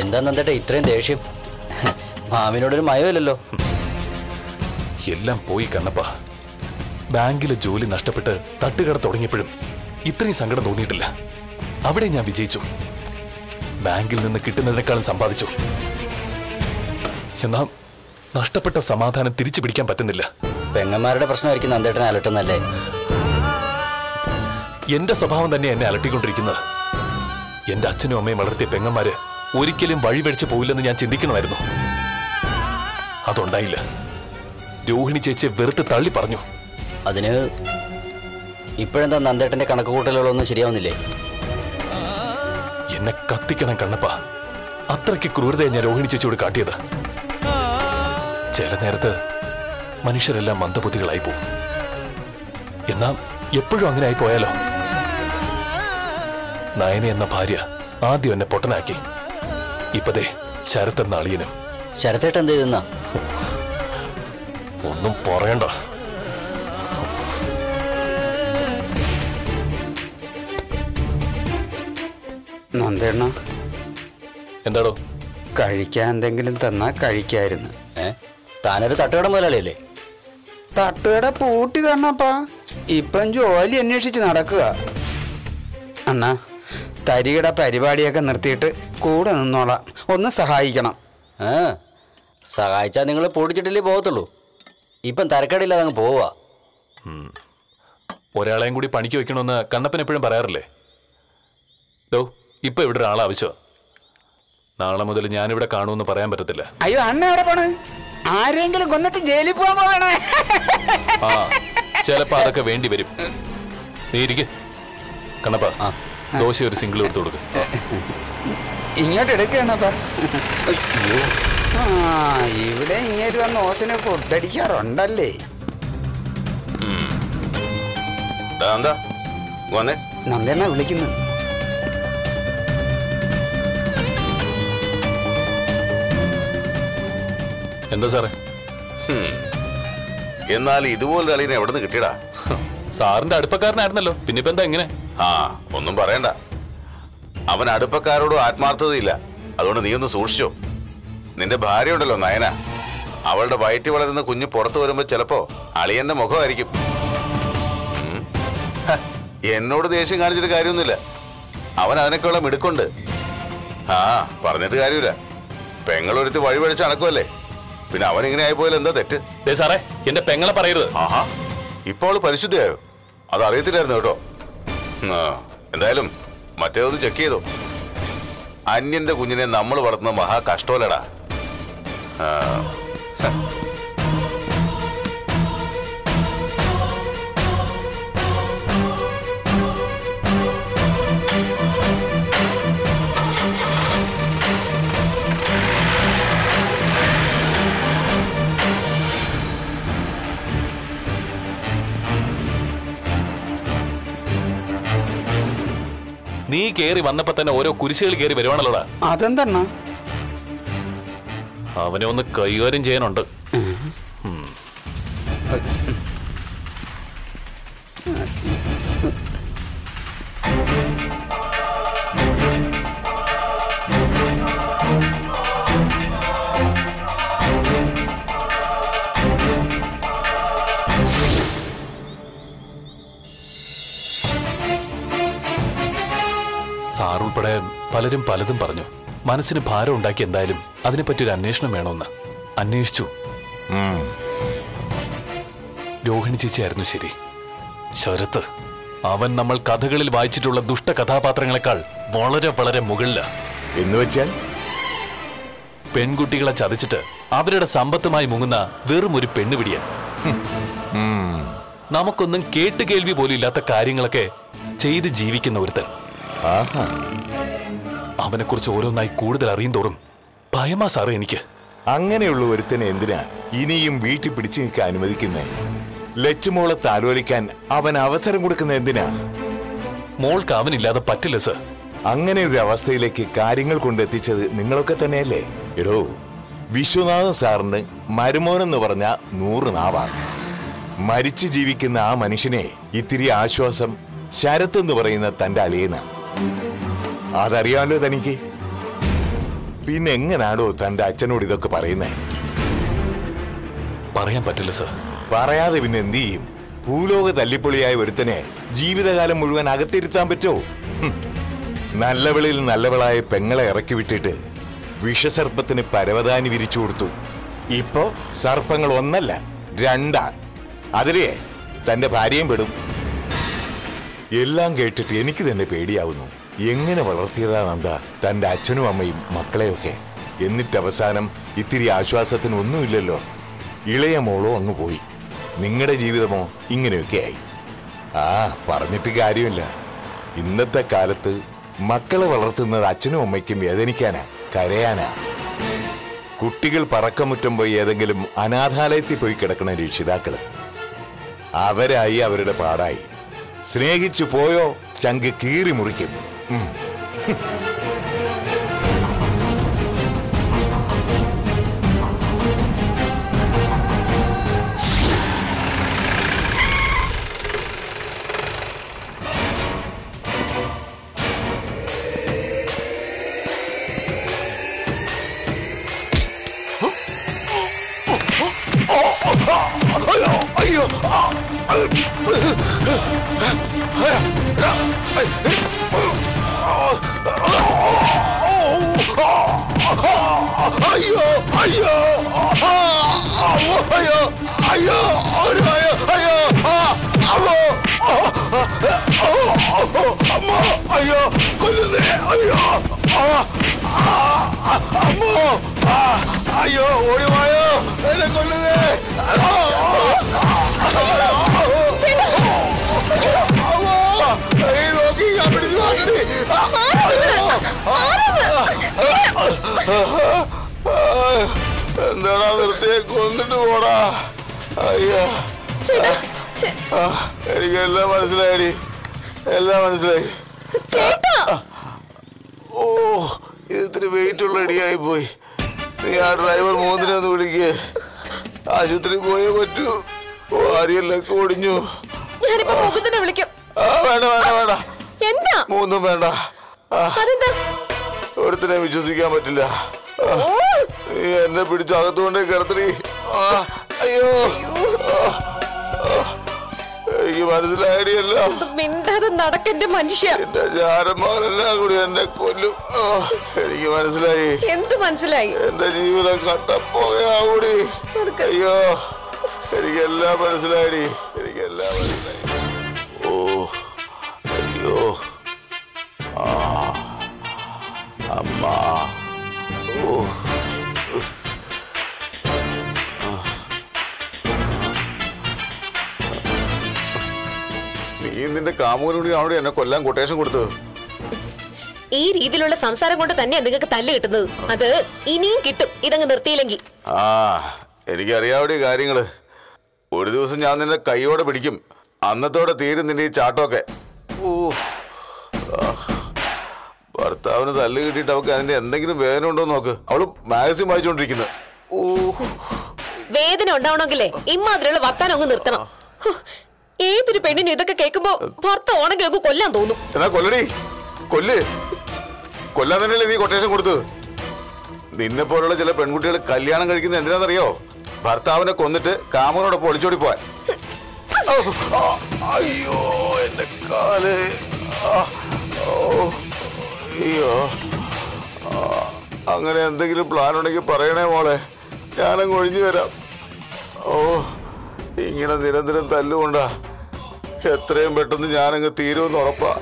എന്താ നന്ദേട്ടാ ഇത്രയും ദേഷ്യം മാമിനോടൊരു മയമില്ലല്ലോ എല്ലാം പോയി കണ്ണപ്പ ബാങ്കിലെ ജോലി നഷ്ടപ്പെട്ട് തട്ടുകട തുടങ്ങിയപ്പോഴും ഇത്രയും സങ്കടം തോന്നിയിട്ടില്ല അവിടെ ഞാൻ വിജയിച്ചു ബാങ്കിൽ നിന്ന് കിട്ടുന്നതിനേക്കാളും സമ്പാദിച്ചു എന്നാ നഷ്ടപ്പെട്ട സമാധാനം തിരിച്ചു പിടിക്കാൻ പറ്റുന്നില്ല പെങ്ങന്മാരുടെ പ്രശ്നമായിരിക്കും നന്ദേട്ടനെ അലട്ടുന്നല്ലേ എന്റെ സ്വഭാവം തന്നെ എന്നെ അലട്ടിക്കൊണ്ടിരിക്കുന്നത് എന്റെ അച്ഛനും അമ്മയും വളർത്തിയ പെങ്ങന്മാര് ഒരിക്കലും വഴിവഴിച്ചു പോയില്ലെന്ന് ഞാൻ ചിന്തിക്കണമായിരുന്നു അതുണ്ടായില്ല രോഹിണി ചേച്ചിയെ വെറുത്ത് തള്ളി പറഞ്ഞു അതിന് ഇപ്പോഴെന്താ നന്ദേട്ടന്റെ കണക്കുകൂട്ടലുകളൊന്നും ശരിയാവുന്നില്ലേ എന്നെ കത്തിക്കണം കണ്ണപ്പ അത്രയ്ക്ക് ക്രൂരതയെ ഞാൻ രോഹിണി ചേച്ചിയോട് കാട്ടിയത് ചില നേരത്ത് മനുഷ്യരെല്ലാം മന്ദബുദ്ധികളായി പോകും എന്നാ എപ്പോഴും അങ്ങനെ ആയി പോയാലോ നയന എന്ന ഭാര്യ ആദ്യം എന്നെ പൊട്ടനാക്കി ഇപ്പതേ ശരത് എന്ന അളിയനും ശരത്തേട്ട എന്ത് ചെയ്തെന്നാ ഒന്നും പറയണ്ട നന്ദേണ്ണ എന്താടോ കഴിക്കാൻ എന്തെങ്കിലും തന്നാ കഴിക്കായിരുന്നു ഏ താനൊരു തട്ടുകട മുതലാളിയല്ലേ തട്ടുകട പൂട്ടി കണ്ണപ്പാ ഇപ്പം ജോലി അന്വേഷിച്ച് നടക്കുക അണ്ണാ തരികട പരിപാടിയൊക്കെ നിർത്തിയിട്ട് കൂടെ നിന്നോളാം ഒന്ന് സഹായിക്കണം ആ സഹായിച്ചാൽ നിങ്ങൾ പൊടിച്ചിട്ടില്ലേ പോകത്തുള്ളൂ ഇപ്പം തരക്കടില്ലാതെ അങ്ങ് പോവാ ഒരാളെയും കൂടി പണിക്ക് വെക്കണമെന്ന് കണ്ണപ്പൻ എപ്പോഴും പറയാറില്ലേ ഡോ ഇപ്പൊ ഇവിടെ ഒരാളെ ആവശ്യമാ നാളെ മുതൽ ഞാനിവിടെ കാണുമെന്ന് പറയാൻ പറ്റത്തില്ല അയ്യോ അണ്ണ എവിടെ പോണ് ആരെങ്കിലും കൊന്നിട്ട് ജയിലിൽ പോകാൻ പോകണേ ആ ചിലപ്പോ അതൊക്കെ വേണ്ടി വരും നീ ഇരിക്ക് കണ്ണപ്പ ആ. ദോശ ഒരു സിംഗിൾ എടുത്തു കൊടുക്ക് ഇങ്ങോട്ട് എടുക്കണപ്പാ അയ്യോ ആ ഇവിടെ ഇങ്ങേര് വന്ന് ഓസിനെ ഫുഡടിക്കാറുണ്ടല്ലേ ഡാ, എന്താ വന്നേ നന്ദേണ്ണ വിളിക്കുന്നു എന്താ സാറേ എന്നാൽ ഇതുപോലൊരു അളിയനെ എവിടെ നിന്ന് കിട്ടിയടാ സാറിന്റെ അടുപ്പക്കാരനായിരുന്നല്ലോ പിന്നെ ഇപ്പൊ എന്താ ഇങ്ങനെ ആ ഒന്നും പറയണ്ട അവൻ അടുപ്പക്കാരോടും ആത്മാർത്ഥതയില്ല അതുകൊണ്ട് നീ ഒന്ന് സൂക്ഷിച്ചോ നിന്റെ ഭാര്യ ഉണ്ടല്ലോ നയന അവളുടെ വയറ്റി വളരുന്ന കുഞ്ഞ് പുറത്തു വരുമ്പോ ചിലപ്പോ അളിയന്റെ മുഖമായിരിക്കും ഉം. ഹ, എന്നോട് ദേഷ്യം കാണിച്ചിട്ട് കാര്യമൊന്നുമില്ല അവൻ അതിനൊക്കെയുള്ള മിടുക്കുണ്ട് ആ പറഞ്ഞിട്ട് കാര്യമില്ല പെങ്ങളൊരുത്തി വഴി വഴിച്ച് നടക്കുമല്ലേ പിന്നെ അവൻ ഇങ്ങനെ ആയിപ്പോയാൽ എന്താ തെറ്റ് ദേ സാറേ എന്റെ പെങ്ങളെ പറയരുത് ആഹാ ഇപ്പോൾ അവള് പരിശുദ്ധയായോ അത് അറിയത്തില്ലായിരുന്നു കേട്ടോ ആ, എന്തായാലും മറ്റേതൊന്ന് ചെക്ക് ചെയ്തോ അന്യന്റെ കുഞ്ഞിനെ നമ്മൾ വളർത്തുന്ന മഹാ കഷ്ടോലടാ ആ, ഹ. നീ കേറി വന്നപ്പോ തന്നെ ഓരോ കുരിശുകൾ കേറി വരുവാണല്ലോടാ അതെന്തണ്ണ അവനെ ഒന്ന് കൈകാര്യം ചെയ്യാനുണ്ട് സാറുൾപ്പെടെ പലരും പലതും പറഞ്ഞു മനസ്സിന് ഭാരം ഉണ്ടാക്കി എന്തായാലും അതിനെപ്പറ്റി ഒരു അന്വേഷണം വേണമെന്ന് അന്വേഷിച്ചു രോഹിണി ചേച്ചിയായിരുന്നു ശരി ശരത്ത് അവൻ നമ്മൾ കഥകളിൽ വായിച്ചിട്ടുള്ള ദുഷ്ട കഥാപാത്രങ്ങളെക്കാൾ വളരെ വളരെ മുകളില എന്ന് വെച്ചാൽ പെൺകുട്ടികളെ ചതിച്ചിട്ട് അവരുടെ സമ്പത്തുമായി മുങ്ങുന്ന വെറും ഒരു പെണ്ണുപിടിയൻ നമുക്കൊന്നും കേട്ട് കേൾവി പോലും ഇല്ലാത്ത കാര്യങ്ങളൊക്കെ ചെയ്ത് ജീവിക്കുന്ന ഒരുത്തൻ ആഹാ അവനെക്കുറിച്ച് ഓരോന്നായി കൂടുതൽ അറിയും തോറും ഭയമാ സാറേ എനിക്ക് അങ്ങനെയുള്ള ഒരുത്തനെ എന്തിനാ ഇനിയും വീട്ടിൽ പിടിച്ചു നിൽക്കാൻ അനുവദിക്കുന്നേ ലച്ചുമോളെ താലോലിക്കാൻ അവൻ അവസരം കൊടുക്കുന്ന എന്തിനാ മോൾക്ക് അവനില്ലാതെ പറ്റില്ല സർ അങ്ങനെ ഒരു അവസ്ഥയിലേക്ക് കാര്യങ്ങൾ കൊണ്ടെത്തിച്ചത് നിങ്ങളൊക്കെ തന്നെയല്ലേ എടോ വിശ്വനാഥൻ സാറിന് മരുമോനെന്ന് പറഞ്ഞ നൂറ് നാവാണ് മരിച്ചു ജീവിക്കുന്ന ആ മനുഷ്യനെ ഇത്തിരി ആശ്വാസം ശരത്ത് എന്ന് പറയുന്ന തന്റെ അലിയന അതറിയാമല്ലോ തനിക്ക് പിന്നെ എങ്ങനാണോ തന്റെ അച്ഛനോട് ഇതൊക്കെ പറയുന്നേ പറയാൻ പറ്റില്ല സർ പറയാതെ പിന്നെ എന്ത് ചെയ്യും ഭൂലോക തല്ലിപ്പൊളിയായ ഒരുത്തനെ ജീവിതകാലം മുഴുവൻ അകത്തിരുത്താൻ പറ്റോ ഹും. നല്ലവളിൽ നല്ലവളായ പെങ്ങളെ ഇറക്കി വിട്ടിട്ട് വിഷസർപ്പത്തിന് പരവതാനി വിരിച്ചു കൊടുത്തു ഇപ്പോ സർപ്പങ്ങൾ ഒന്നല്ല രണ്ടാ അതിലേ തന്റെ ഭാര്യയും പെടും എല്ലാം കേട്ടിട്ട് എനിക്ക് തന്നെ പേടിയാവുന്നു എങ്ങനെ വളർത്തിയതാ നന്ദ തന്റെ അച്ഛനും അമ്മയും മക്കളെയൊക്കെ എന്നിട്ട് അവസാനം ഇത്തിരി ആശ്വാസത്തിന് ഒന്നുമില്ലല്ലോ ഇളയ മോളോ അങ്ങ് പോയി നിങ്ങളുടെ ജീവിതമോ ഇങ്ങനെയൊക്കെ ആയി ആ പറഞ്ഞിട്ട് കാര്യമില്ല ഇന്നത്തെ കാലത്ത് മക്കളെ വളർത്തുന്നത് അച്ഛനും അമ്മയ്ക്കും വേദനിക്കാനാ കരയാനാ കുട്ടികൾ പറക്കമുറ്റം പോയി ഏതെങ്കിലും അനാഥാലയത്തിൽ പോയി കിടക്കുന്ന രക്ഷിതാക്കള് അവരായി അവരുടെ പാടായി സ്നേഹിച്ചു പോയോ ചങ്ക് കീറി മുറിക്കും ഉം. എന്താടാ നിർത്തിയെ കൊന്നിട്ട് പോടാ അയ്യോ ചേട്ടാ ചേ- ആ, എനിക്കെല്ലാം മനസ്സിലായി എല്ലാം മനസ്സിലായി ചേട്ടാ ഓ ഇത് ഇത്തിരി വെയിറ്റ് ഉള്ള ഇടിയായി പോയി നീ ആ ഡ്രൈവർ മൂന്നിനെ ഒന്ന് വിളിക്കേ ആശുപത്രി പോയേ പറ്റൂ ഓ ആര്യല്ലൊക്കെ ഒടിഞ്ഞു ഞാനിപ്പോ മുകുന്ദനെ വിളിക്കാം ആ വേണ്ട വേണ്ട വേണ്ട എന്താ മൂന്നും വേണ്ട ആ, അതെന്താ ഒരുത്തിനെ വിശ്വസിക്കാൻ പറ്റില്ല ആ, ഓ നീ എന്നെ പിടിച്ച് അകത്തുകൊണ്ടേ കിടത്തടി ആ, അയ്യോ ആ, ആ, എനിക്ക് മനസ്സിലായടിയെല്ലാം ഇത് മിണ്ടാതെ നടക്കന്റെ മനുഷ്യ എന്റെ ചാരന്മാരെല്ലാം കൂടി എന്നെ കൊല്ലും ആ, എനിക്ക് മനസ്സിലായി എന്ത് മനസ്സിലായി എന്റെ ജീവിതം കട്ടപ്പോയാവൂടി അതൊക്കെ- അയ്യോ എനിക്കെല്ലാം മനസ്സിലായി എനിക്കെല്ലാം മനസ്സിലായി ഓ അയ്യോ ആ അമ്മ ഓ നീ നിന്റെ കാമൂനോട് അവിടെ എന്നെ കൊല്ലാൻ കൊട്ടേഷൻ കൊടുത്തത് ഈ രീതിയിലുള്ള സംസാരം കൊണ്ട് തന്നെയാ നിങ്ങൾക്ക് തല്ല് കിട്ടുന്നത് അത് ഇനിയും കിട്ടും ഇതങ്ങ് നിർത്തിയില്ലെങ്കിൽ ആ എനിക്കറിയാവിടെ കാര്യങ്ങള് ഒരു ദിവസം ഞാൻ നിന്നെ കൈയോടെ പിടിക്കും അന്നത്തോടെ തീരും നിന്റെ ഈ ചാട്ടമൊക്കെ ഓ ആ. ഭർത്താവിന് തല്ല് കിട്ടിയിട്ട് അവൾക്ക് അതിന്റെ എന്തെങ്കിലും വേദന ഉണ്ടോ എന്ന് നോക്ക് അവള് മാഗസിൻ വായിച്ചോണ്ടിരിക്കുന്നത് ഓ വേദന ഉണ്ടാവണമെങ്കിലേ ഇമ്മാതിരിയുള്ള വർത്താനം അങ്ങ് നിർത്തണം ഹ്, ഏതൊരു പെണ്ണിനും ഇതൊക്കെ കേൾക്കുമ്പോ ഭർത്ത ഓണെങ്കിൽ അങ്ങ് കൊല്ലാൻ തോന്നും എന്നാ കൊല്ലടി കൊല്ല് കൊല്ലാൻ തന്നെയല്ലേ നീ കൊട്ടേഷൻ കൊടുത്തത് നിന്നെ പോലുള്ള ചില പെൺകുട്ടികൾ കല്യാണം കഴിക്കുന്നത് എന്തിനാണെന്നറിയോ ഭർത്താവിനെ കൊന്നിട്ട് കാമനോടൊപ്പം ഒളിച്ചോടി പോവാൻ ഔ, ആ, അയ്യോ എന്റെ കാല് ആ, ഓ, അയ്യോ ആ, അങ്ങനെ എന്തെങ്കിലും പ്ലാൻ ഉണ്ടെങ്കിൽ പറയണേ മോളെ ഞാനങ്ങ് ഒഴിഞ്ഞു തരാം ഓ ഇങ്ങനെ നിരന്തരം തല്ലുകൊണ്ടാ എത്രയും പെട്ടെന്ന് ഞാനങ്ങ് തീരുമെന്ന് ഉറപ്പാ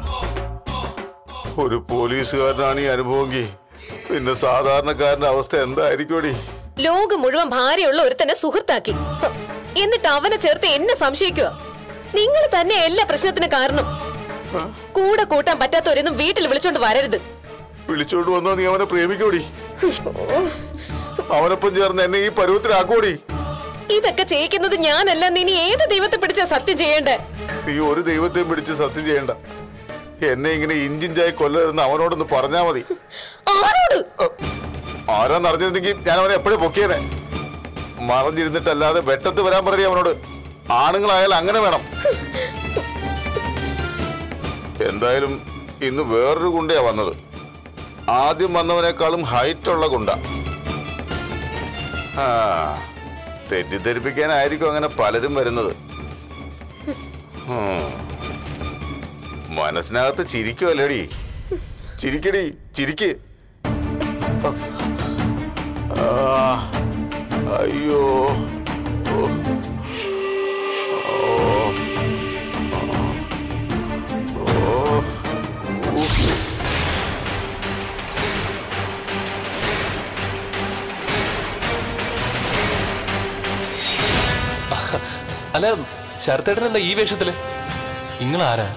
ഒരു പോലീസുകാരനാണ് ഈ അനുഭവമെങ്കിൽ പിന്നെ സാധാരണക്കാരന്റെ അവസ്ഥ എന്തായിരിക്കുമടി ലോകം മുഴുവൻ ഭാര്യയുള്ള ഒരുത്തനെ സുഹൃത്താക്കി ഹ്, എന്നിട്ട് അവനെ ചേർത്ത് എന്നെ സംശയിക്കുക നിങ്ങൾ തന്നെ എല്ലാ പ്രശ്നത്തിനും കാരണം കൂടെ കൂട്ടാൻ പറ്റാത്തവരൊന്നും വീട്ടിൽ വിളിച്ചോണ്ട് വരരുത് വിളിച്ചോണ്ട് വന്നോ നീ അവനെ പ്രേമിക്കോടി അവനൊപ്പം ചേർന്ന് എന്നെ ഈ പരുവത്തിലാക്കോടി ഇതൊക്കെ ചെയ്യിക്കുന്നത് ഞാനല്ല നീ ഇനി ഏത് ദൈവത്തെ പിടിച്ച സത്യം ചെയ്യണ്ടേ നീ ഒരു ദൈവത്തെയും പിടിച്ച് സത്യം ചെയ്യണ്ട എന്നെ ഇങ്ങനെ ഇഞ്ചിഞ്ചായി കൊല്ലരുന്ന് അവനോടൊന്ന് പറഞ്ഞാ മതി ആരോട് ആരാന്ന് അറിഞ്ഞിരുന്നെങ്കിൽ ഞാൻ അവനെ എപ്പോഴും പൊക്കിയേനെ മറഞ്ഞിരുന്നിട്ടല്ലാതെ വെട്ടത്ത് വരാൻ പറയടി അവനോട് ആണുങ്ങളായാൽ അങ്ങനെ വേണം എന്തായാലും ഇന്ന് വേറൊരു ഗുണ്ടയാ വന്നത് ആദ്യം വന്നവനേക്കാളും ഹൈറ്റ് ഉള്ള ഗുണ്ട ആ തെറ്റിദ്ധരിപ്പിക്കാനായിരിക്കും അങ്ങനെ പലരും വരുന്നത് ഉം. മനസ്സിനകത്ത് ചിരിക്കുമല്ലേടി ചിരിക്കടി ചിരിക്ക് ആ, അയ്യോ ഓ. ഓ. ഓ. അല്ല ശരത്തേട്ടൻ എന്താ ഈ വേഷത്തില് നിങ്ങൾ ആരാ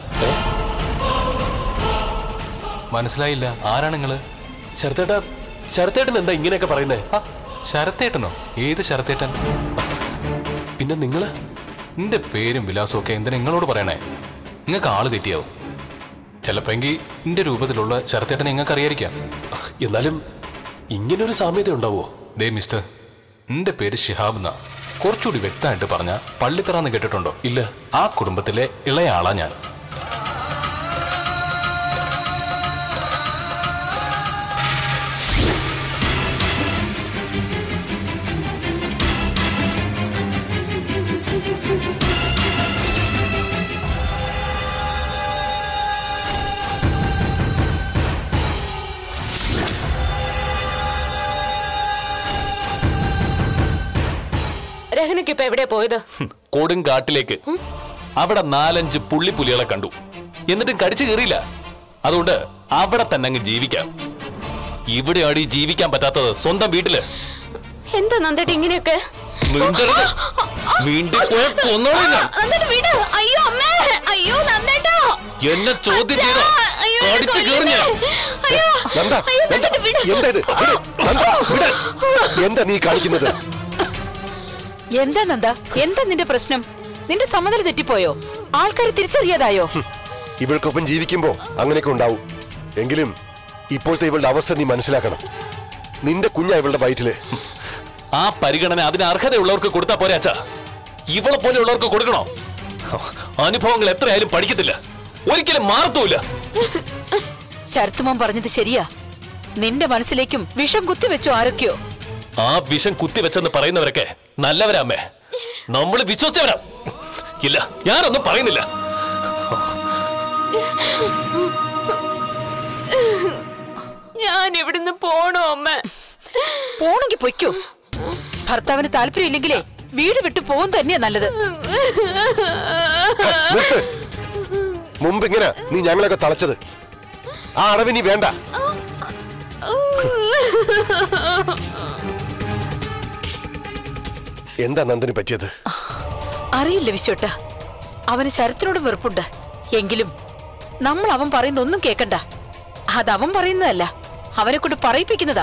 മനസ്സിലായില്ല ആരാണ് നിങ്ങള് ശരത്തേട്ട ശരത്തേട്ടൻ എന്താ ഇങ്ങനെയൊക്കെ പറയുന്നേ ആ, ശരത്തേട്ടനോ ഏത് ശരത്തേട്ടൻ പിന്നെ നിങ്ങള് നിന്റെ പേരും വിലാസവും ഒക്കെ എന്തിനാ നിങ്ങളോട് പറയണേ നിങ്ങൾക്ക് ആള് തെറ്റിയാവും ചിലപ്പെങ്കിൽ ഇന്റെ രൂപത്തിലുള്ള ശരത്തേട്ടൻ നിങ്ങൾക്ക് അറിയായിരിക്കാം എന്നാലും ഇങ്ങനൊരു സാമ്യത ഉണ്ടാവോ ദേ മിസ്റ്റർ നിന്റെ പേര് ഷിഹാബ് എന്നാ കുറച്ചുകൂടി വ്യക്തമായിട്ട് പറഞ്ഞ പള്ളിത്തറാന്ന് കേട്ടിട്ടുണ്ടോ ഇല്ല ആ കുടുംബത്തിലെ ഇളയ ആളാ ഞാൻ രഹനക്ക് ഇപ്പൊ എവിടെയാ പോയത് കൊടുങ്കാട്ടിലേക്ക് അവിടെ നാലഞ്ച് പുള്ളിപ്പുലികളെ കണ്ടു എന്നിട്ടും കടിച്ചു കയറിയില്ല അതുകൊണ്ട് അവിടെ തന്നെ അങ്ങ് ജീവിക്കാം ഇവിടെയാണ് ഈ ജീവിക്കാൻ പറ്റാത്തത് സ്വന്തം വീട്ടില് എന്താ നന്ദേട്ട് ഇങ്ങനെയൊക്കെ മിണ്ടരുത്. മിണ്ടിപ്പോയാ കൊന്നോളാം ഞാൻ. നന്ദേട്ട് വിട് അയ്യോ അമ്മേ അയ്യോ നന്ദേട്ടാ എന്നെ ചോദ്യം ചെയ്തോ അയ്യോ, എന്നെ കടിച്ചു കയറി ഞാൻ അയ്യോ നന്ദ അയ്യോ, നന്ദ നന്ദേട്ട് വിട്. എന്താ ഇത് വിട്. നന്ദ, വിട്. എന്താ നീ കാണിക്കുന്നത് എന്താ നന്ദ എന്താ നിന്റെ പ്രശ്നം നിന്റെ സമനില തെറ്റിപ്പോയോ ആൾക്കാർ തിരിച്ചറിയാതായോ ഇവൾക്കൊപ്പം ജീവിക്കുമ്പോ അങ്ങനെയൊക്കെ ഉണ്ടാവും എങ്കിലും ഇപ്പോഴത്തെ ഇവളുടെ അവസ്ഥ നീ മനസ്സിലാക്കണം നിന്റെ കുഞ്ഞാ ഇവളുടെ വയറ്റില് ആ പരിഗണന അതിന് അർഹതയുള്ളവർക്ക് കൊടുത്താ പോരെ അച്ഛാ ഇവളെ പോലെയുള്ളവർക്ക് കൊടുക്കണോ അനുഭവങ്ങൾ എത്രയായാലും പഠിക്കത്തില്ല ഒരിക്കലും മാറത്തുമില്ല ശരത്തുമോൻ പറഞ്ഞത് ശരിയാ നിന്റെ മനസ്സിലേക്കും വിഷം കുത്തിവെച്ചോ ആരൊക്കെയോ ആ വിഷം കുത്തിവെച്ചെന്ന് പറയുന്നവരൊക്കെ നല്ലവരാ അമ്മേ നമ്മൾ വിശ്വസിച്ചവരാ ഇല്ല ഞാനൊന്നും പറയുന്നില്ല ഞാൻ ഇവിടുന്ന് പോണോ അമ്മ പോണെങ്കി പൊയ്ക്കോ ഭർത്താവിന് താല്പര്യമില്ലെങ്കിലേ വീട് വിട്ടു പോകും തന്നെയാ നല്ലത് നിർത്ത് മുമ്പ് ഇങ്ങനെ നീ ഞങ്ങളൊക്കെ തളച്ചത് ആ അടവ് നീ വേണ്ട എന്താ നന്ദന് പറ്റിയത് അറിയില്ല വിശ്വട്ട അവന് ശരത്തിനോട് വെറുപ്പുണ്ട് എങ്കിലും നമ്മൾ അവൻ പറയുന്ന ഒന്നും കേക്കണ്ട അത് അവൻ പറയുന്നതല്ല അവനെ കൊണ്ട് പറയിപ്പിക്കുന്നതാ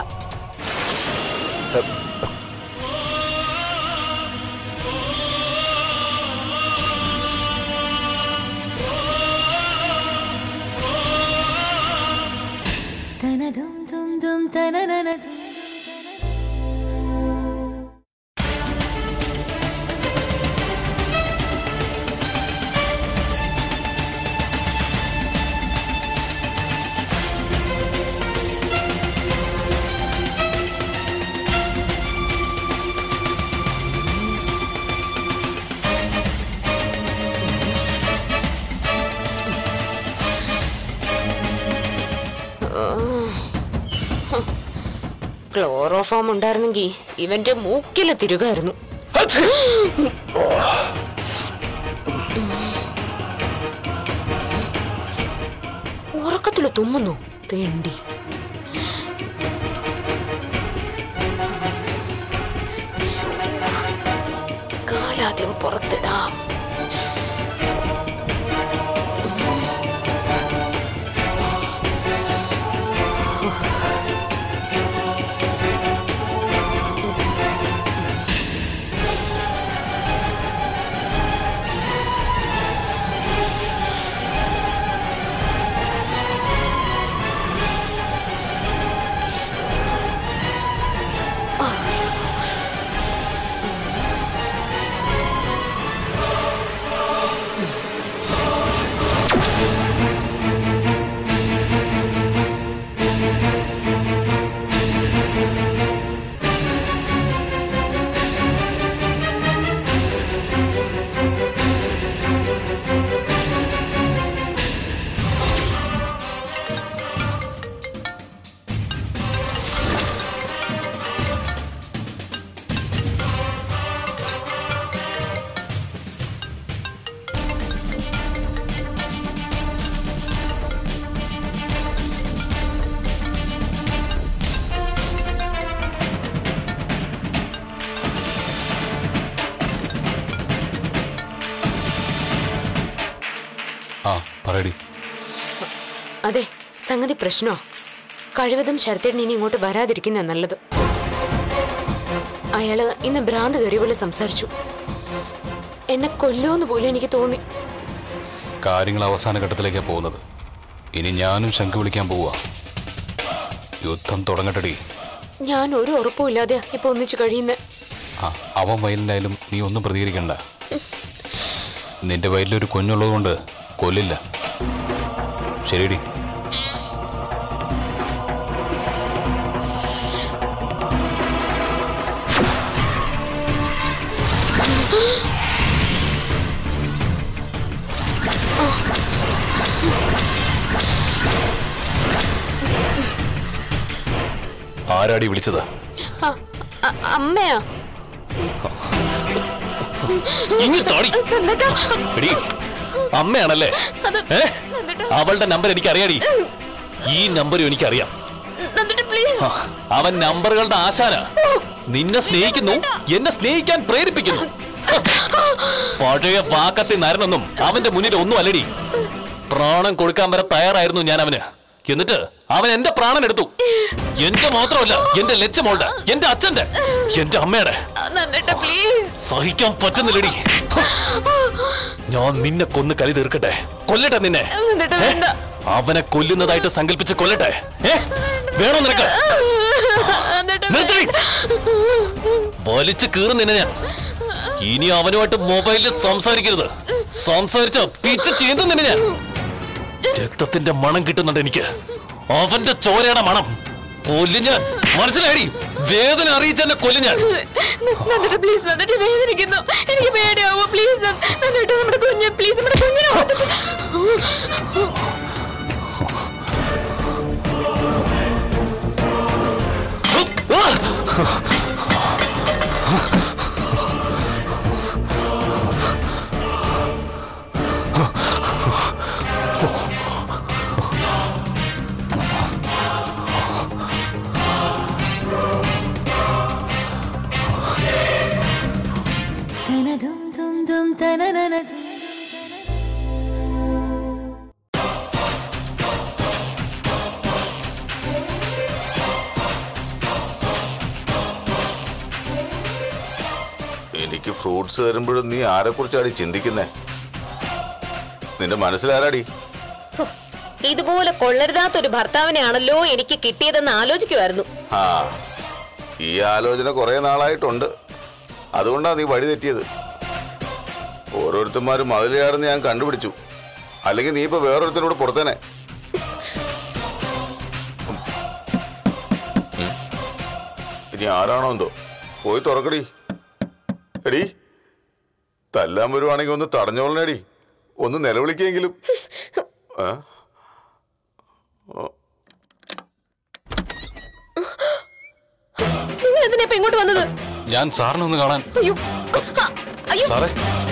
ക്ലോറോഫോം ഉണ്ടായിരുന്നെങ്കിൽ ഇവന്റെ മൂക്കില് തിരുകായിരുന്നു ഉറക്കത്തില് തുമ്മുന്നു തേണ്ടി കാലാദ്യം പുറത്തിടാം പറയടി അതെ സംഗതി പ്രശ്നോ കഴിവതും ശരത്തേട്ടൻ ഇനി ഇങ്ങോട്ട് വരാതിരിക്കുന്ന നല്ലത് അയാള് ഇന്ന് ഭ്രാന്ത് കയറിയ പോലെ സംസാരിച്ചു എന്നെ കൊല്ലുമെന്ന് പോലും എനിക്ക് തോന്നി കാര്യങ്ങൾ അവസാന ഘട്ടത്തിലേക്കാണ് പോകുന്നത് ഇനി ഞാനും ശംഖ് വിളിക്കാൻ പോവാ യുദ്ധം തുടങ്ങട്ടടി ഞാൻ ഒരു ഉറപ്പും ഇല്ലാതെ ഇപ്പൊ ഒന്നിച്ചു കഴിയുന്നേ ആ അവൻ വയലിലായാലും നീ ഒന്നും പ്രതികരിക്കണ്ട നിന്റെ വയലിലൊരു കുഞ്ഞുള്ളത് കൊണ്ട് കൊല്ലില്ല ശരിയടി ആരാടി വിളിച്ചത് ആ, അ- അമ്മയാ ഇങ്ങ് താടി. നന്ദേട്ടാ. എടി അമ്മയാണല്ലേ ഏ അവളുടെ നമ്പർ എനിക്ക് അറിയാടി ഈ നമ്പരും എനിക്കറിയാം നന്ദേട്ടാ പ്ലീസ് ആ, അവൻ നമ്പറുകളുടെ ആശാന നിന്നെ സ്നേഹിക്കുന്നു എന്നെ സ്നേഹിക്കാൻ പ്രേരിപ്പിക്കുന്നു ഹ, പഴയ വാക്കത്തെ നരനൊന്നും അവന്റെ മുന്നിൽ ഒന്നും അല്ലടി പ്രാണൻ കൊടുക്കാൻ വരെ തയ്യാറായിരുന്നു ഞാൻ അവന് എന്നിട്ട് അവൻ എന്റെ പ്രാണൻ എടുത്തു എന്റെ മാത്രമല്ല എന്റെ ലച്ചമോളുടെ എന്റെ അച്ഛന്റെ എന്റെ അമ്മയുടെ നന്ദേട്ടാ പ്ലീസ് സഹിക്കാൻ പറ്റുന്നില്ലടി ഹ, ഞാൻ നിന്നെ കൊന്ന് കലി തീർക്കട്ടെ കൊല്ലട്ടെ നിന്നെ നന്ദേട്ടാ ഏ? വേണ്ട അവനെ കൊല്ലുന്നതായിട്ട് സങ്കല്പിച്ച് കൊല്ലട്ടെ ഏ വേണോ നിനക്ക് നന്ദേട്ടാ നിർത്തടി. വലിച്ചു കീറും നിന്നെ ഞാൻ ഇനി അവനുമായിട്ട് മൊബൈലിൽ സംസാരിക്കരുത് സംസാരിച്ച പിച്ച ചെയ്യുന്നു നിന്നെ ഞാൻ രക്തത്തിന്റെ മണം കിട്ടുന്നുണ്ട് എനിക്ക് അവന്റെ ചോരയുടെ മണം കൊല്ലു ഞാൻ മനസ്സിലായി വേദന അറിയിച്ച എന്നെ കൊല്ലു ഞാൻ നന്ദേട്ടാ പ്ലീസ് നന്ദേട്ടാ വേദനിക്കുന്നു എനിക്ക് പേടിയാവോ പ്ലീസ് നന്ദേട്ടാ നമ്മുടെ കുഞ്ഞ് പ്ലീസ് നമ്മുടെ കുഞ്ഞിനെ ഓർത്തിട്ട് എനിക്ക് ഫ്രൂട്ട്സ് തരുമ്പോഴും നീ ആരെ കുറിച്ചാടി ചിന്തിക്കുന്നേ നിന്റെ മനസ്സിലാരാടി ഇതുപോലെ കൊള്ളരുതാത്തൊരു ഭർത്താവിനെയാണല്ലോ എനിക്ക് കിട്ടിയതെന്ന് ആലോചിക്കുമായിരുന്നു ആ ഈ ആലോചന കുറെ നാളായിട്ടുണ്ട് അതുകൊണ്ടാ നീ വഴി തെറ്റിയത് ഓരോരുത്തന്മാരും മതിലെയാണെന്ന് ഞാൻ കണ്ടുപിടിച്ചു അല്ലെങ്കിൽ നീ ഇപ്പൊ വേറൊരുത്തനോട് പുറത്തേനെ ഉം. ഉം. ഇനി ആരാണോ എന്തോ പോയി തുറക്കടി എടി തല്ലാൻ വരുവാണെങ്കിൽ ഒന്ന് തടഞ്ഞോളണേടി ഒന്ന് നിലവിളിക്കെങ്കിലും ആ നിങ്ങൾ എന്തിനാ ഇപ്പൊ ഇങ്ങോട്ട് വന്നത് ഞാൻ സാറിനെ ഒന്ന് കാണാൻ അയ്യോ ആ, അയ്യോ സാറേ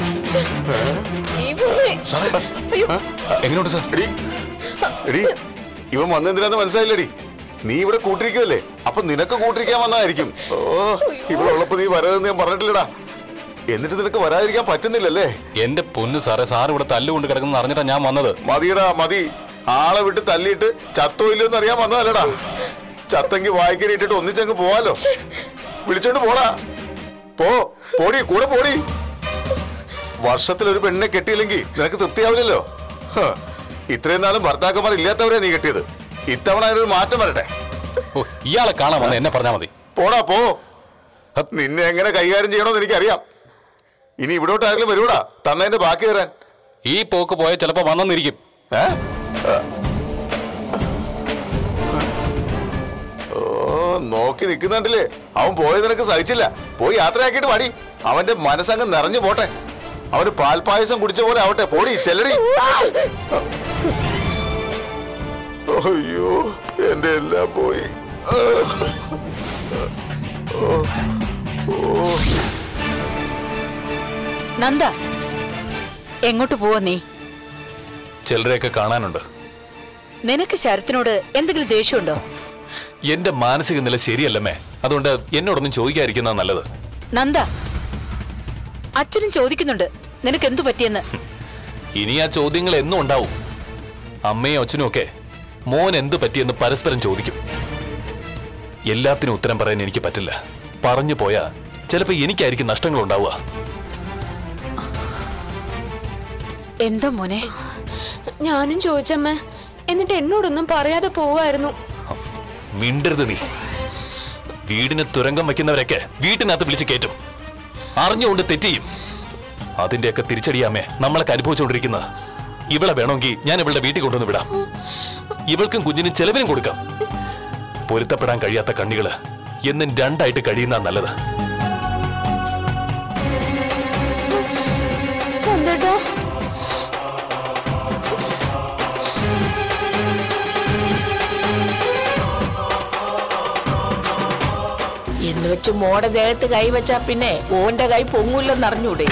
ഈ ഭൂമി. സാറേ അയ്യോ എങ്ങനെയുണ്ട് സാർ എടി എടി ഇവൻ വന്നെന്തിനാന്ന് മനസ്സിലായില്ലടി നീ ഇവിടെ കൂട്ടിരിക്കുമല്ലേ അപ്പൊ നിനക്ക് കൂട്ടിരിക്കാൻ വന്നതായിരിക്കും ഓ ഇവിടെ ഉള്ളപ്പോ നീ വരതെന്ന് ഞാൻ പറഞ്ഞിട്ടില്ലടാ എന്നിട്ട് നിനക്ക് വരാതിരിക്കാൻ പറ്റുന്നില്ലല്ലേ എന്റെ പൊന്ന് സാറേ സാർ ഇവിടെ തല്ലുകൊണ്ട് കിടക്കുന്ന അറിഞ്ഞിട്ടാ ഞാൻ വന്നത് മതിയടാ മതി ആളെ വിട്ട് തല്ലിയിട്ട് ചത്തോ ഇല്ലയോ എന്ന് അറിയാൻ വന്നതല്ലടാ ചത്തെങ്കി വായിക്കരി ഇട്ടിട്ട് ഒന്നിച്ചങ്ങ് പോവാലോ വിളിച്ചോണ്ട് പോടാ പോ പോടി കൂടെ പോടി വർഷത്തിൽ ഒരു പെണ്ണിനെ കെട്ടിയില്ലെങ്കിൽ നിനക്ക് തൃപ്തിയാവില്ലല്ലോ ഹ, ഇത്രയും നാളും ഭർത്താക്കന്മാർ ഇല്ലാത്തവരെ നീ കെട്ടിയത് ഇത്തവണ അതിനൊരു മാറ്റം വരട്ടെ ഓ ഇയാളെ കാണാൻ വന്ന എന്നെ പറഞ്ഞാ മതി പോടാ പോ നിന്നെ എങ്ങനെ കൈകാര്യം ചെയ്യണമെന്ന് എനിക്കറിയാം ഇനി ഇവിടോട്ട് ആരെങ്കിലും വരൂടാ തന്നതിന്റെ ബാക്കി തരാൻ ഈ പോക്ക് പോയാൽ ചിലപ്പോ വന്നെന്നിരിക്കും ഏ? ആ. ഓ നോക്കി നിൽക്കുന്നുണ്ടല്ലേ അവൻ പോയത് നിനക്ക് സഹിച്ചില്ല പോയി യാത്രയാക്കിയിട്ട് പാടി അവന്റെ മനസ്സങ്ങ് നിറഞ്ഞു പോട്ടെ അവന് പാൽപായസം കുടിച്ച പോലെ ആവട്ടെ പോടി ചെല്ലടി അയ്യോ എന്റെ എല്ലാം പോയി ആ. നന്ദ എങ്ങോട്ട് പോവാ നീ ചിലരെയൊക്കെ കാണാനുണ്ട് നിനക്ക് ശരത്തിനോട് എന്തെങ്കിലും ദേഷ്യമുണ്ടോ എന്റെ മാനസിക നില ശരിയല്ലമ്മേ അതുകൊണ്ട് എന്നോടൊന്നും ചോദിക്കാതിരിക്കുന്ന നല്ലത് നന്ദ അച്ഛനും ചോദിക്കുന്നുണ്ട് നിനക്ക് എന്തു പറ്റിയെന്ന് ഇനി ആ ചോദ്യങ്ങൾ എന്നും ഉണ്ടാവും അമ്മയും അച്ഛനും ഒക്കെ മോൻ എന്ത് പറ്റിയെന്ന് പരസ്പരം ചോദിക്കും എല്ലാത്തിനും ഉത്തരം പറയാൻ എനിക്ക് പറ്റില്ല പറഞ്ഞു പോയാ ചിലപ്പോ എനിക്കായിരിക്കും നഷ്ടങ്ങൾ ഉണ്ടാവുക എന്താ മോനെ ഞാനും ചോദിച്ചമ്മ എന്നിട്ട് എന്നോടൊന്നും പറയാതെ പോവായിരുന്നു മിണ്ടരുത് നീ വീടിന് തുരങ്കം വയ്ക്കുന്നവരൊക്കെ വീട്ടിനകത്ത് വിളിച്ച് കയറ്റും അറിഞ്ഞുകൊണ്ട് തെറ്റിയും അതിന്റെയൊക്കെ തിരിച്ചടിയാമേ നമ്മളൊക്കെ അനുഭവിച്ചുകൊണ്ടിരിക്കുന്നത് ഇവളെ വേണമെങ്കിൽ ഞാൻ ഇവളുടെ വീട്ടിൽ കൊണ്ടുവന്ന് വിടാം ഇവൾക്കും കുഞ്ഞിനും ചെലവിനും കൊടുക്കാം പൊരുത്തപ്പെടാൻ കഴിയാത്ത കണ്ണികള് എന്നും രണ്ടായിട്ട് കഴിയുന്ന നല്ലത് നന്ദേട്ടാ എന്ന് വെച്ച് മോടെ ദേഹത്ത് കൈവച്ചാ പിന്നെ ഓന്റെ കൈ പൊങ്ങൂല്ലെന്നറിഞ്ഞൂടെ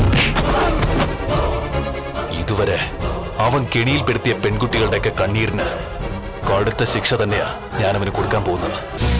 ഇതുവരെ അവൻ കെണിയിൽപ്പെടുത്തിയ പെൺകുട്ടികളുടെയൊക്കെ കണ്ണീരിന് കടുത്ത ശിക്ഷ തന്നെയാ ഞാൻ അവന് കൊടുക്കാൻ പോകുന്നത്